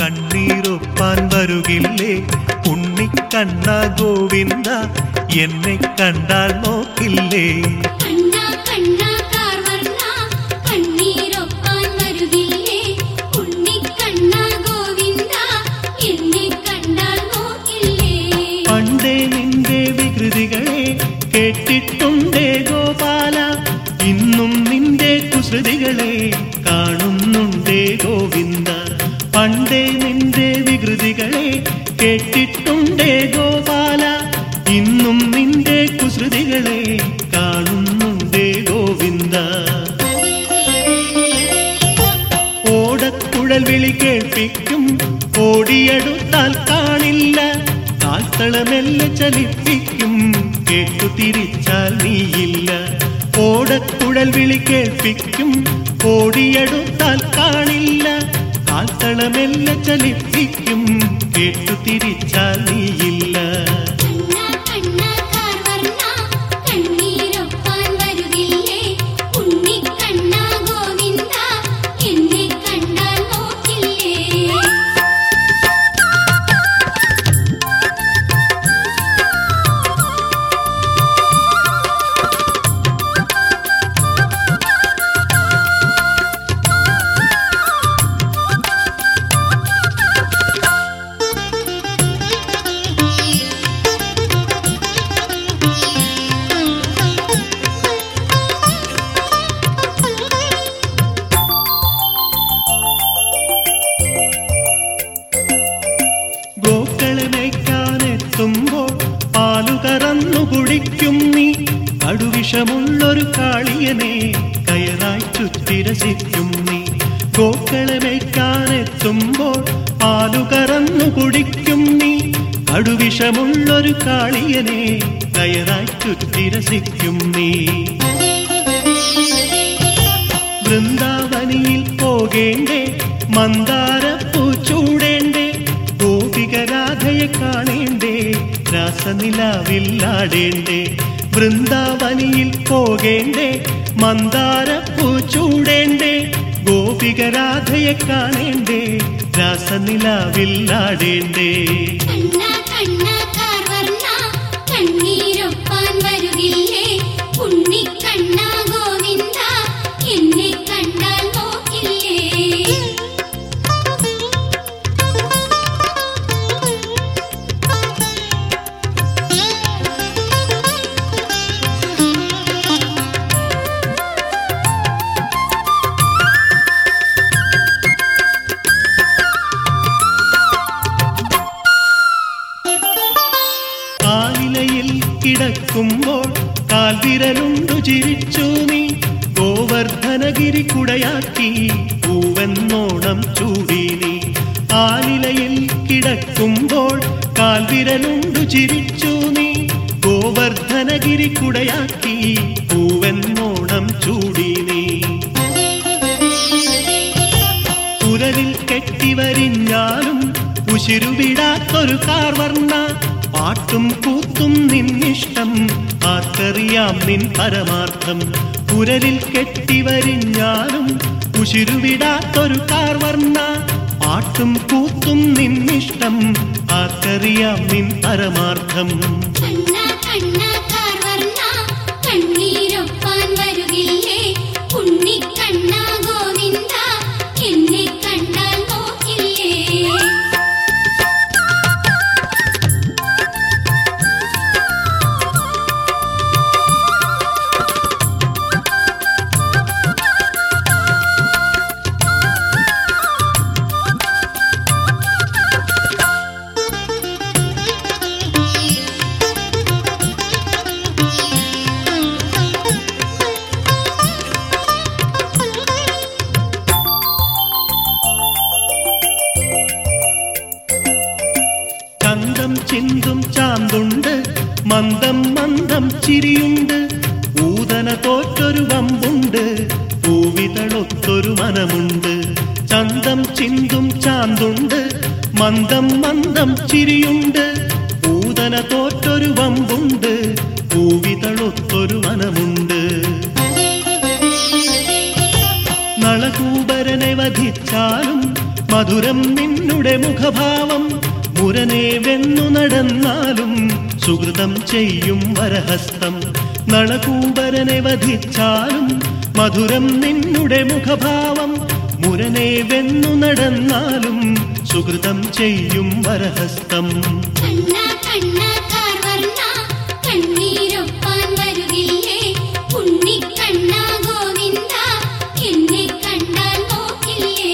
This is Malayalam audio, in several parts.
കണ്ണീരൊപ്പാൻ വരുകില്ലേ ഉണ്ണിക്കണ്ണ ഗോവിന്ദ എന്നെ കണ്ടാൽ നോക്കില്ലേ കണ്ണ കണ്ണ കാർവർണ്ണ കണ്ണീരൊപ്പാൻ വരുകില്ലേ ഉണ്ണിക്കണ്ണ ഗോവിന്ദ എന്നെ കണ്ടാൽ നോക്കില്ലേ പണ്ടേ നിന്റെ വികൃതികളെ കേട്ടിട്ടുണ്ടേ ഗോപാല ഇന്നും നിന്റെ കുസൃതികളെ കാണുന്നുണ്ടേ ഗോവിന്ദ പണ്ടേ നിന്റെ വികൃതികളെ കേട്ടിട്ടുണ്ടേ ഗോപാല ഇന്നും നിന്റെ കുസൃതികളെ കാണുന്നുണ്ടേ ഗോവിന്ദ ഓടക്കുഴൽ വിളി കേൾപ്പിക്കും ഓടിയെടുത്താൽ കാണില്ല കാൽത്തളമെല്ല ചലിപ്പിക്കും കേട്ടു തിരിച്ചാൽ നീയില്ല ഓടക്കുഴൽ വിളി കേൾപ്പിക്കും ഓടിയെടുത്താൽ കാണില്ല കാൽത്തളമെല്ല ചലിപ്പിക്കും കേട്ടു തിരിച്ചാൽ നീയില്ല കണ്ണ കണ്ണ കാർവർണ്ണ കണ്ണീരൊപ്പാൻ വരുകില്ലേ ഉണ്ണിക്കണ്ണ ഗോവിന്ദ എന്നെ കണ്ടാൽ നോക്കില്ലേ ഗോക്കളെ മേയ്ക്കാനെത്തുമ്പോൾ പാലു കറന്നു കുടിക്കും നീ കടുവിഷമുള്ളൊരു കാളിയനെ കയറായി ചുറ്റിരസിക്കും നീ ഗോക്കളെ മേയ്ക്കാനെത്തുമ്പോൾ പാലു കറന്നു കുടിക്കും നീ കടുവിഷമുള്ളൊരു കാളിയനെ കയറായി ചുറ്റിരസിക്കും നീ വൃന്ദാവനിയിൽ പോകേണ്ടേ മന്ദാരപ്പൂ ചൂടേണ്ടേ ഗോപികരാധയെ കാണേണ്ടേ രാസനിലാവില്ലാടേണ്ടേ വൃന്ദാവനിയിൽ പോകേണ്ടേ മന്ദാരപ്പൂ ചൂടേണ്ടേ ഗോപികരാധയെ കാണേണ്ടേ രാസനിലാവില്ലാടേണ്ടേ കണ്ണ കണ്ണ കാർവർണ്ണ കണ്ണീരൊപ്പാൻ വരുകില്ലേ ഉണ്ണിക്കണ്ണ ഗോവിന്ദ എന്നെ കണ്ടാൽ നോക്കില്ലേ കാലിലയിൽ കിടക്കുമ്പോൾ കാൽവിരലുണ്ടു ചിരിച്ചു നീ ഗോവർദ്ധനഗിരി കുടയാക്കി പൂവെന്നോണം ചൂടി നീ ആലിലയിൽ കിടക്കുമ്പോൾ കാൽവിരലുണ്ടു ചിരിച്ചു നീ ഗോവർദ്ധനഗിരി കുടയാക്കി പൂവെന്നോണം ചൂടി നീ കുരലിൽ കെട്ടിവരിഞ്ഞാലും ഉശിരുവിടാത്തൊരു കാർവർണ്ണ പാട്ടും കൂത്തും നിന്നിഷ്ടം ആർക്കറിയാം നിൻ പരമാർത്ഥം കുരലിൽ കെട്ടിവരിഞ്ഞാലും ഉശിരുവിടാത്തൊരു കാർവർണ്ണ പാട്ടും കൂത്തും നിന്നിഷ്ടം ആർക്കറിയാം നിൻ പരമാർത്ഥം കണ്ണ കണ്ണ കാർവർണ്ണ കണ്ണീരൊപ്പാൻ വരുകില്ലേ ഉണ്ണിക്കണ്ണ ഗോവിന്ദ എന്നെ കണ്ടാൽ നോക്കില്ലേ ചന്തം ചിന്തും ചാന്തുണ്ട് മന്ദം മന്ദം ചിരിയുണ്ട് ഊതന തോറ്റൊരു വമ്പുണ്ട് പൂവിതളൊത്തൊരു മനമുണ്ട് ചന്തം ചിന്തും ചാന്തുണ്ട് മന്ദം മന്ദം ചിരിയുണ്ട് ഊതന തോറ്റൊരു വമ്പുണ്ട് പൂവിതളൊത്തൊരു മനമുണ്ട് നളകൂപരനെ വധിച്ചാലും മധുരം നിന്നുടെ മുഖഭാവം മുരനെ വെന്നു നടന്നാലും സുഹൃതം ചെയ്യും വരഹസ്തം നളകൂപരനെ വധിച്ചാലും മധുരം നിന്നുടെ മുഖഭാവം മുരനെ വെന്നു നടന്നാലും സുഹൃതം ചെയ്യും വരഹസ്തം കണ്ണ കണ്ണ കാർവർണ്ണ കണ്ണീരൊപ്പാൻ വരുകില്ലേ ഉണ്ണിക്കണ്ണ ഗോവിന്ദ എന്നെ കണ്ടാൽ നോക്കില്ലേ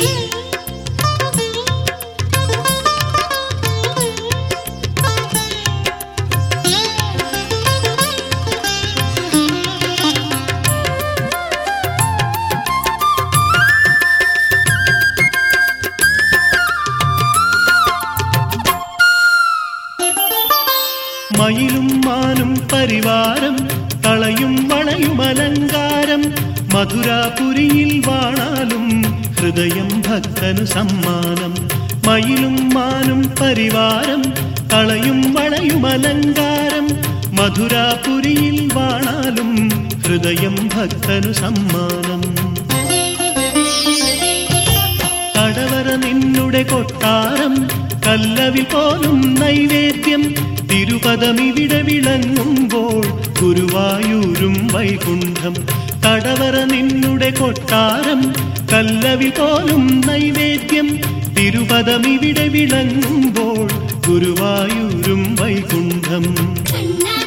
മയിലും മാനും പരിവാരം കളയും വളയും അലങ്കാരം മധുരാപുരിയിൽ വാണാലും ഹൃദയം ഭക്തനു സമ്മാനം മയിലും മാനും പരിവാരം കളയും വളയും അലങ്കാരം മധുരാപുരിയിൽ വാണാലും ഹൃദയം ഭക്തനു സമ്മാനം കടവറ നിന്നുടെ കൊട്ടാരം കല്ലവി പോലും നൈവേദ്യം തിരുപദമിവിടെ വിളങ്ങുമ്പോൾ ഗുരുവായൂരും വൈകുണ്ഠം കടവറ നിന്നുടെ കൊട്ടാരം കല്ലവി പോലും നൈവേദ്യം തിരുപദമിവിടെ വിളങ്ങുമ്പോൾ ഗുരുവായൂരും വൈകുണ്ഠം കണ്ണ